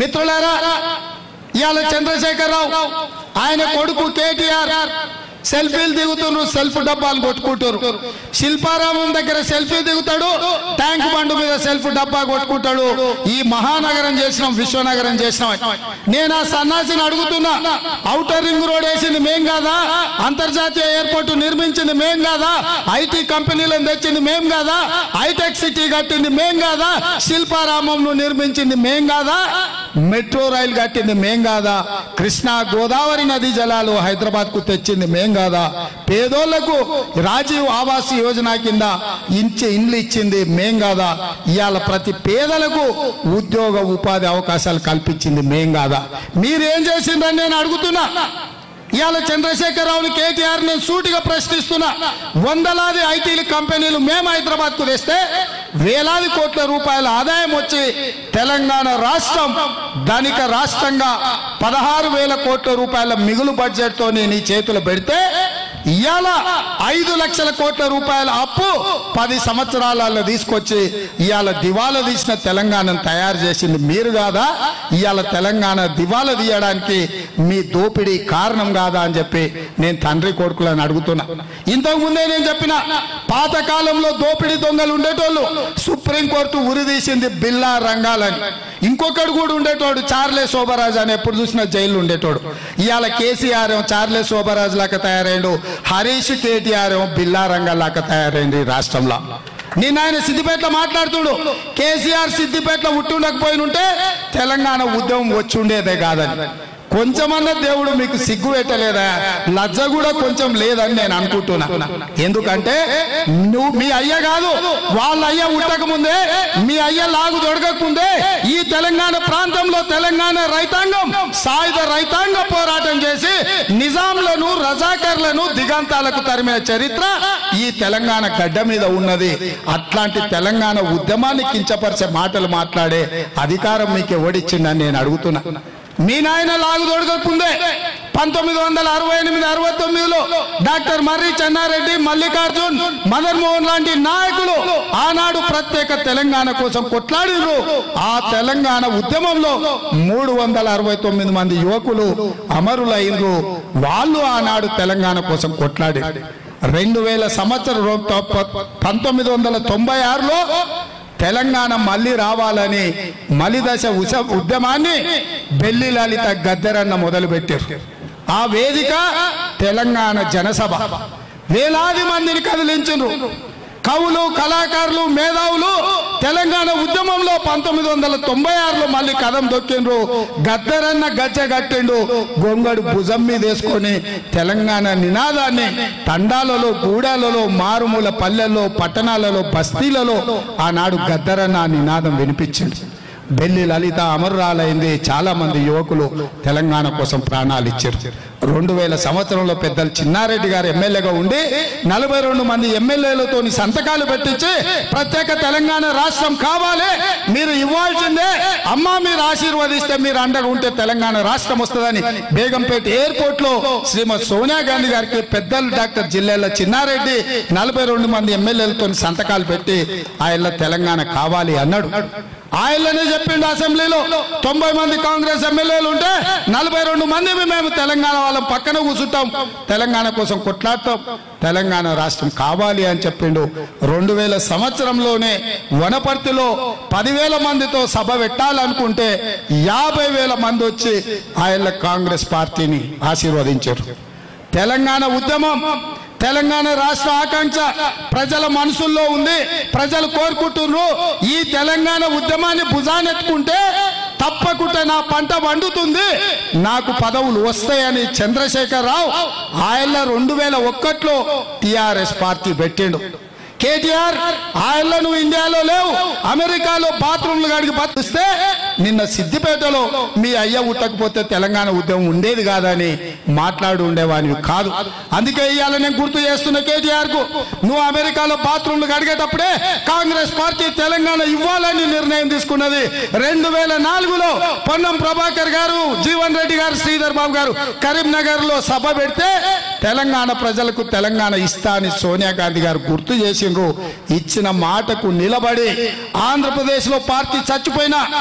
మిత్రులారా ఇవాళ చంద్రశేఖరరావు ఆయన కొడుకు కేటీఆర్ సెల్ఫీలు దిగుతున్నారు సెల్ఫ్ డబ్బాలు కొట్టుకుంటారు శిల్పారామం దగ్గర సెల్ఫీ దిగుతాడు ట్యాంక్ బండు మీద సెల్ఫ్ డబ్బా కొట్టుకుంటాడు ఈ మహానగరం చేసినాం విశ్వనగరం చేసినాం నేను ఆ సన్నాసిని అడుగుతున్నా ఔటర్ రింగ్ రోడ్ వేసింది మేం కాదా అంతర్జాతీయ ఎయిర్పోర్ట్ నిర్మించింది మేం కాదా ఐటీ కంపెనీలను తెచ్చింది మేం కాదా హైటెక్ సిటీ కట్టింది మేం కాదా శిల్పారామంను నిర్మించింది మేం కాదా మెట్రో రైలు కట్టింది మేం కాదా కృష్ణా గోదావరి నది జలాలు హైదరాబాద్ కు తెచ్చింది మేం కాదా పేదోళ్లకు రాజీవ్ ఆవాస్ యోజన కింద ఇంచి ఇండ్లు ఇచ్చింది మేం కాదా ఇవాళ ప్రతి పేదలకు ఉద్యోగ ఉపాధి అవకాశాలు కల్పించింది మేం కాదా మీరేం చేసిందని నేను అడుగుతున్నా ఇవాళ చంద్రశేఖరరావుని కేటీఆర్ నేను సూటిగా ప్రశ్నిస్తున్నా వందలాది ఐటీ కంపెనీలు మేము హైదరాబాద్ కు తెస్తే వేలాది కోట్ల రూపాయల ఆదాయం వచ్చి తెలంగాణ రాష్ట్రం ధనిక రాష్ట్రంగా పదహారు వేల కోట్ల రూపాయల మిగులు బడ్జెట్ తో నీ చేతులు పెడితే ఇవాళ ఐదు లక్షల కోట్ల రూపాయల అప్పు పది సంవత్సరాలలో తీసుకొచ్చి ఇవాళ దివాలా తీసిన తెలంగాణను తయారు చేసింది మీరు కాదా ఇవాళ తెలంగాణ దివాలా తీయడానికి మీ దోపిడీ కారణం కాదా అని చెప్పి నేను తండ్రి కొడుకులను అడుగుతున్నా ఇంతకు ముందే నేను చెప్పిన పాత కాలంలో దోపిడీ దొంగలు ఉండేటోళ్ళు సుప్రీంకోర్టు ఉరిదీసింది బిల్లా రంగాలని ఇంకొకడు కూడా ఉండేటోడు చార్లే శోభరాజ్ అని ఎప్పుడు చూసినా జైలు ఉండేటోడు ఇవాళ కేసీఆర్ ఏమో చార్లే శోభరాజ్ లాగా తయారైండు హరీష్ కేటీఆర్ ఏమో బిల్లా రంగా లాగా తయారైంది ఈ రాష్ట్రంలో నిన్న ఆయన సిద్దిపేటలో మాట్లాడుతుడు కేసీఆర్ సిద్దిపేటలో ఉట్టుండకపోయి ఉంటే తెలంగాణ ఉద్యమం వచ్చి ఉండేదే కాదని కొంచెమన్నా దేవుడు మీకు సిగ్గు పెట్టలేదా లజ్జ కూడా కొంచెం లేదని నేను అనుకుంటున్నా ఎందుకంటే నువ్వు మీ అయ్య కాదు వాళ్ళ అయ్య ఉట్టక ముందే మీ అయ్య లాగు దొడకక ముందే ఈ తెలంగాణ ప్రాంతంలో తెలంగాణ రైతాంగం సాయుధ రైతాంగ పోరాటం చేసి నిజాంలను రజాకర్లను దిగంతాలకు తరిమిన చరిత్ర ఈ తెలంగాణ గడ్డ మీద ఉన్నది అట్లాంటి తెలంగాణ ఉద్యమాన్ని కించపరిచే మాటలు మాట్లాడే అధికారం మీకు ఎవడిచ్చిందని నేను అడుగుతున్నా మీ నాయన లాగు దొడకకుందే పంతొమ్మిది వందల అరవై ఎనిమిది అరవై తొమ్మిదిలో డాక్టర్ మర్రి చెన్నారెడ్డి మల్లికార్జున్ మదన్ మోహన్ లాంటి నాయకులు ఆనాడు ప్రత్యేక తెలంగాణ కోసం కొట్లాడిరు ఆ తెలంగాణ ఉద్యమంలో మూడు వందల అరవై తొమ్మిది మంది యువకులు అమరులైనరు వాళ్ళు ఆనాడు తెలంగాణ కోసం కొట్లాడి రెండు వేల సంవత్సరం పంతొమ్మిది వందల తొంభై ఆరులో తెలంగాణ మళ్ళీ రావాలని మలిదశ ఉస ఉద్యమాన్ని బెల్లి లలిత గద్దెరన్న మొదలుపెట్టారు ఆ వేదిక తెలంగాణ జనసభ వేలాది మందిని కదిలించరు కవులు కళాకారులు మేధావులు తెలంగాణ ఉద్యమంలో పంతొమ్మిది వందల తొంభై ఆరులో మళ్ళీ కదం దొక్కిండ్రు గద్దరన్న గజ్జ కట్టిండు గొంగడు భుజం మీద వేసుకొని తెలంగాణ నినాదాన్ని తండాలలో గూడాలలో మారుమూల పల్లెల్లో పట్టణాలలో బస్తీలలో ఆనాడు గద్దరన్న ఆ నినాదం వినిపించింది బెల్లి లలిత అమరురాలైంది చాలా మంది యువకులు తెలంగాణ కోసం ప్రాణాలు ఇచ్చారు రెండు వేల సంవత్సరంలో పెద్దలు చిన్నారెడ్డి గారు ఎమ్మెల్యేగా ఉండి నలభై రెండు మంది ఎమ్మెల్యేలతో సంతకాలు పెట్టించి ప్రత్యేక తెలంగాణ రాష్ట్రం కావాలి మీరు ఇవ్వాల్సిందే అమ్మా మీరు ఆశీర్వదిస్తే మీరు అండగా ఉంటే తెలంగాణ రాష్ట్రం వస్తుందని బేగంపేట ఎయిర్పోర్ట్ లో శ్రీమతి సోనియా గాంధీ గారికి పెద్దలు డాక్టర్ జిల్లాల చిన్నారెడ్డి నలభై రెండు మంది ఎమ్మెల్యేలతో సంతకాలు పెట్టి ఆయన తెలంగాణ కావాలి అన్నాడు ఆయననే చెప్పిండు అసెంబ్లీలో తొంభై మంది కాంగ్రెస్ ఎమ్మెల్యేలు ఉంటే నలభై రెండు మంది మేము తెలంగాణ వాళ్ళం పక్కన కూర్చుంటాం తెలంగాణ కోసం కొట్లాడతాం తెలంగాణ రాష్ట్రం కావాలి అని చెప్పిండు రెండు వేల సంవత్సరంలోనే వనపర్తిలో పదివేల మందితో సభ పెట్టాలనుకుంటే యాభై వేల మంది వచ్చి ఆయన కాంగ్రెస్ పార్టీని ఆశీర్వదించారు తెలంగాణ ఉద్యమం తెలంగాణ రాష్ట్ర ఆకాంక్ష ప్రజల మనసుల్లో ఉంది ప్రజలు కోరుకుంటున్నారు ఈ తెలంగాణ ఉద్యమాన్ని భుజానెత్తుకుంటే తప్పకుండా నా పంట వండుతుంది నాకు పదవులు వస్తాయని చంద్రశేఖర్ రావు ఆయన రెండు వేల ఒక్కట్లో టిఆర్ఎస్ పార్టీ పెట్టిండు కేటీఆర్ ఆయనలో నువ్వు ఇండియాలో లేవు అమెరికాలో బాత్రూమ్లు గడికి బతిస్తే నిన్న సిద్దిపేటలో మీ అయ్య ఉట్టకపోతే తెలంగాణ ఉద్యమం ఉండేది కాదని మాట్లాడి ఉండేవాడివి కాదు అందుకే ఇవాళ నేను గుర్తు చేస్తున్న కేటీఆర్ కు నువ్వు అమెరికాలో బాత్రూమ్లు గడిగేటప్పుడే కాంగ్రెస్ పార్టీ తెలంగాణ ఇవ్వాలని నిర్ణయం తీసుకున్నది రెండు వేల నాలుగులో పొన్నం ప్రభాకర్ గారు జీవన్ రెడ్డి గారు శ్రీధర్ బాబు గారు కరీంనగర్ లో సభ పెడితే తెలంగాణ ప్రజలకు తెలంగాణ ఇస్తా అని సోనియా గాంధీ గారు గుర్తు చేసిండ్రు ఇచ్చిన మాటకు నిలబడి ఆంధ్రప్రదేశ్ లో పార్టీ చచ్చిపోయినా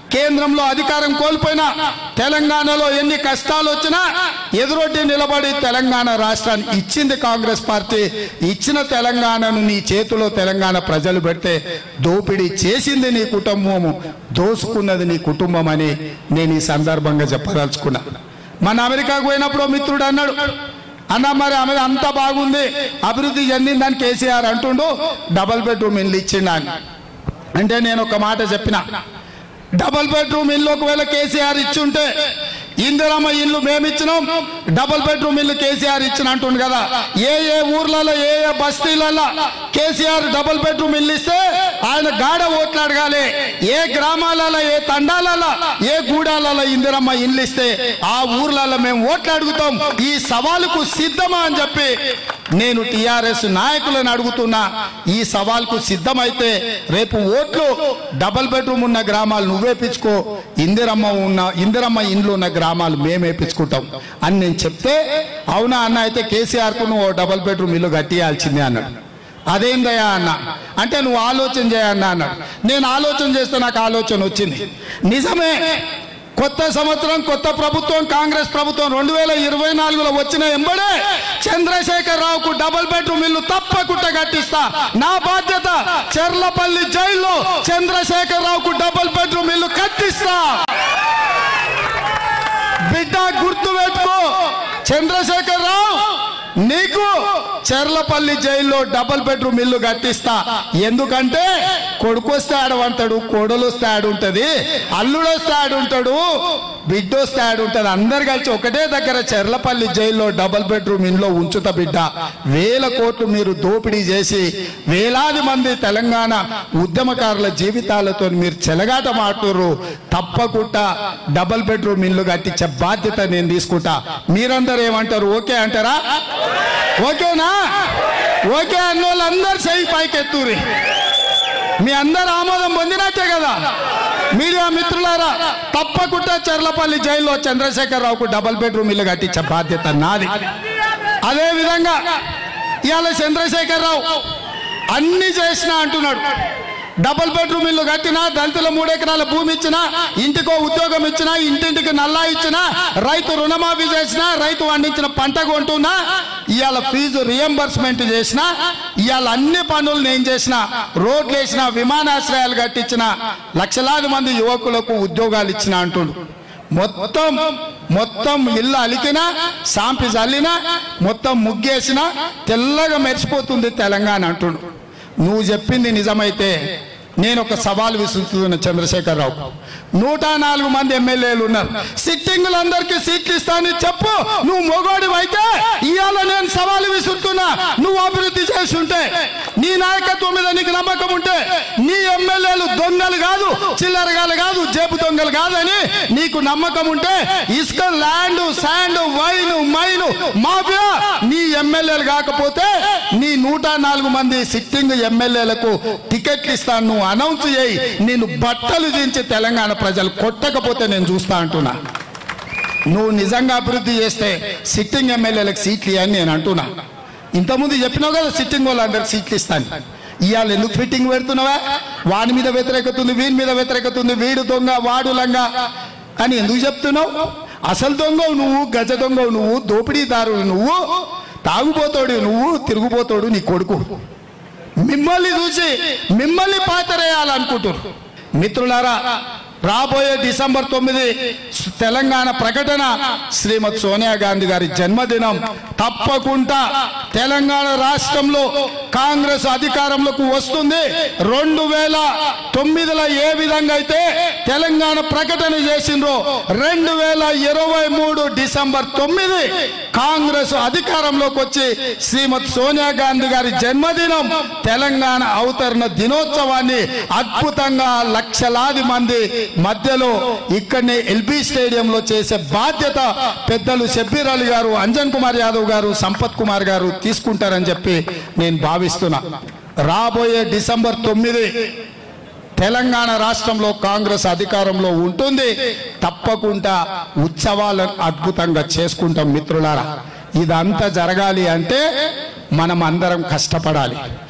కేంద్రంలో అధికారం కోల్పోయినా తెలంగాణలో ఎన్ని కష్టాలు వచ్చినా ఎదురొడ్డి నిలబడి తెలంగాణ రాష్ట్రాన్ని ఇచ్చింది కాంగ్రెస్ పార్టీ ఇచ్చిన తెలంగాణను నీ చేతిలో తెలంగాణ ప్రజలు పెడితే దోపిడీ చేసింది నీ కుటుంబము దోసుకున్నది నీ కుటుంబం అని నేను ఈ సందర్భంగా చెప్పదలుచుకున్నా మన అమెరికాకు పోయినప్పుడు ఓ మిత్రుడు అన్నాడు అన్న మరి ఆమె అంతా బాగుంది అభివృద్ధి చెందిందని కేసీఆర్ అంటుండు డబల్ బెడ్రూమ్ ఇల్లు ఇచ్చిండు అని అంటే నేను ఒక మాట చెప్పిన డబల్ బెడ్రూమ్ ఇల్లు ఒకవేళ కేసీఆర్ ఇచ్చుంటే ఇందిరమ్మ ఇల్లు మేము ఇచ్చినాం డబల్ బెడ్రూమ్ ఇల్లు కేసీఆర్ ఇచ్చిన అంటుండు కదా ఏ ఏ ఊర్లలో ఏ ఏ బస్తీలలో కేసీఆర్ డబల్ బెడ్రూమ్ ఇల్లు ఇస్తే ఆయన గాడ ఓట్లు అడగాలి ఏ గ్రామాలలో ఏ తండాలలో ఏ గూడాలలో ఇందిరమ్మ ఇల్లు ఇస్తే ఆ ఊర్లలో మేము ఓట్లు అడుగుతాం ఈ సవాలుకు సిద్ధమా అని చెప్పి నేను టిఆర్ఎస్ నాయకులను అడుగుతున్నా ఈ సవాల్కు సిద్ధమైతే రేపు ఓట్లు డబల్ బెడ్రూమ్ ఉన్న గ్రామాలు నువ్వేపించుకో ఇందిరమ్మ ఉన్న ఇందిరమ్మ ఇండ్లు ఉన్న గ్రామాలు మేము వేపించుకుంటాం అని నేను చెప్తే అవునా అన్న అయితే కేసీఆర్కు నువ్వు ఓ డబల్ బెడ్రూమ్ ఇల్లు కట్టియాల్సిందే అన్నాడు అదేందయ్యా అన్న అంటే నువ్వు ఆలోచన చేయన్నా అన్నాడు నేను ఆలోచన చేస్తే నాకు ఆలోచన వచ్చింది నిజమే కొత్త సంవత్సరం కొత్త ప్రభుత్వం కాంగ్రెస్ ప్రభుత్వం రెండు వేల ఇరవై నాలుగులో వచ్చిన ఎంబడే చంద్రశేఖర్ రావుకు డబుల్ బెడ్రూమ్ ఇల్లు తప్పకుండా కట్టిస్తా నా బాధ్యత చెర్లపల్లి జైల్లో చంద్రశేఖర్ రావుకు డబుల్ బెడ్రూమ్ ఇల్లు కట్టిస్తా బిడ్డ గుర్తు పెట్టుకో చంద్రశేఖర్ రావు నీకు చెర్లపల్లి జైల్లో డబుల్ బెడ్రూమ్ ఇల్లు కట్టిస్తా ఎందుకంటే కొడుకు వస్తే ఆడవంటాడు కోడలు వస్తే ఆడుంటది అల్లుడు వస్తే ఆడుంటాడు బిడ్డ వస్తే ఆడుంటది అందరు కలిసి ఒకటే దగ్గర చెర్లపల్లి జైల్లో డబుల్ బెడ్రూమ్ ఇంట్లో ఉంచుతా బిడ్డ వేల కోట్లు మీరు దోపిడీ చేసి వేలాది మంది తెలంగాణ ఉద్యమకారుల జీవితాలతో మీరు చెలగాట మాటుర్రు తప్పకుండా డబుల్ బెడ్రూమ్ ఇల్లు కట్టించే బాధ్యత నేను తీసుకుంటా మీరందరూ ఏమంటారు ఓకే అంటారా ఓకేనా ఓకే అన్న వాళ్ళందరూ చెయ్యి పైకెత్తురి మీ అందరు ఆమోదం పొందినట్టే కదా మీడియా మిత్రులారా తప్పకుండా చర్లపల్లి జైల్లో చంద్రశేఖర్ రావుకు డబుల్ బెడ్రూమ్ ఇల్లు కట్టించే బాధ్యత నాది అదే విధంగా ఇవాళ చంద్రశేఖర్ రావు అన్ని చేసిన అంటున్నాడు డబుల్ బెడ్రూమ్ ఇల్లు కట్టినా దళితుల మూడెకరాల భూమి ఇచ్చినా ఇంటికో ఉద్యోగం ఇచ్చినా ఇంటింటికి నల్లా ఇచ్చినా రైతు రుణమాఫీ చేసినా రైతు పండించిన పంట కొంటున్నా ఇవాళ ఫీజు రియంబర్స్మెంట్ చేసిన ఇవాళ అన్ని పనులు నేను చేసిన రోడ్లు వేసిన విమానాశ్రయాలు కట్టించిన లక్షలాది మంది యువకులకు ఉద్యోగాలు ఇచ్చిన అంటుండు మొత్తం మొత్తం ఇల్లు అలికినా సాంపి చల్లినా మొత్తం ముగ్గేసినా తెల్లగా మెరిసిపోతుంది తెలంగాణ అంటుండు నువ్వు చెప్పింది నిజమైతే నేను ఒక సవాల్ విసురుతున్న చంద్రశేఖరరావు నూట నాలుగు మంది ఎమ్మెల్యేలు ఉన్నారు సిట్టింగులందరికీ సీట్లు ఇస్తానని చెప్పు నువ్వు మొగోడి అయితే ఇవాళ నేను సవాలు విసురుతున్నా నువ్వు అభివృద్ధి చేసి ఉంటే నీ నాయకత్వం మీద నీకు నమ్మకం ఉంటే నీ ఎమ్మెల్యేలు దొంగలు కాదు చిల్లరగాలు కాదు జేబు దొంగలు కాదని నీకు నమ్మకం ఉంటే ఇసుక land sand wine mine mafia నీ ఎమ్మెల్యేలు కాకపోతే నీ నూట నాలుగు మంది సిట్టింగ్ ఎమ్మెల్యేలకు టికెట్లు ఇస్తాను నువ్వు అనౌన్స్ చేయి నేను బట్టలు దించి తెలంగాణ ప్రజలు కొట్టకపోతే నేను చూస్తా అంటున్నా నువ్వు నిజంగా అభివృద్ధి చేస్తే సిట్టింగ్ ఎమ్మెల్యేలకు సీట్లు ఇవ్వని నేను అంటున్నా ఇంతకుముందు చెప్పినావు కదా సిట్టింగ్ వాళ్ళందరికి సీట్లు ఇస్తాను ఇవాళ ఎందుకు ఫిట్టింగ్ పెడుతున్నావా వాడి మీద వ్యతిరేకత ఉంది వీని మీద వ్యతిరేకత ఉంది వీడు దొంగ వాడు లంగా అని ఎందుకు చెప్తున్నావు అసలు దొంగవు నువ్వు గజ దొంగవు నువ్వు దోపిడీదారు నువ్వు తాగుపోతాడు నువ్వు తిరుగుపోతాడు నీ కొడుకు మిమ్మల్ని చూసి మిమ్మల్ని పాతరేయాలనుకుంటారు మిత్రులారా రాబోయే డిసెంబర్ తొమ్మిది తెలంగాణ ప్రకటన శ్రీమతి సోనియా గాంధీ గారి జన్మదినం తప్పకుండా తెలంగాణ రాష్ట్రంలో కాంగ్రెస్ అధికారంలోకి వస్తుంది రెండు వేల తొమ్మిదిలో ఏ విధంగా అయితే తెలంగాణ ప్రకటన చేసిండ్రో రెండు వేల ఇరవై మూడు డిసెంబర్ తొమ్మిది కాంగ్రెస్ అధికారంలోకి వచ్చి శ్రీమతి సోనియా గాంధీ గారి జన్మదినం తెలంగాణ అవతరణ దినోత్సవాన్ని అద్భుతంగా లక్షలాది మంది మధ్యలో ఇక్కడనే ఎల్బీ స్టేడియంలో చేసే బాధ్యత పెద్దలు షబ్బీర్ అలీ గారు అంజన్ కుమార్ యాదవ్ గారు సంపత్ కుమార్ గారు తీసుకుంటారని చెప్పి నేను భావిస్తున్నా రాబోయే డిసెంబర్ తొమ్మిది తెలంగాణ రాష్ట్రంలో కాంగ్రెస్ అధికారంలో ఉంటుంది తప్పకుండా ఉత్సవాలను అద్భుతంగా చేసుకుంటాం మిత్రులారా ఇదంతా జరగాలి అంటే మనం అందరం కష్టపడాలి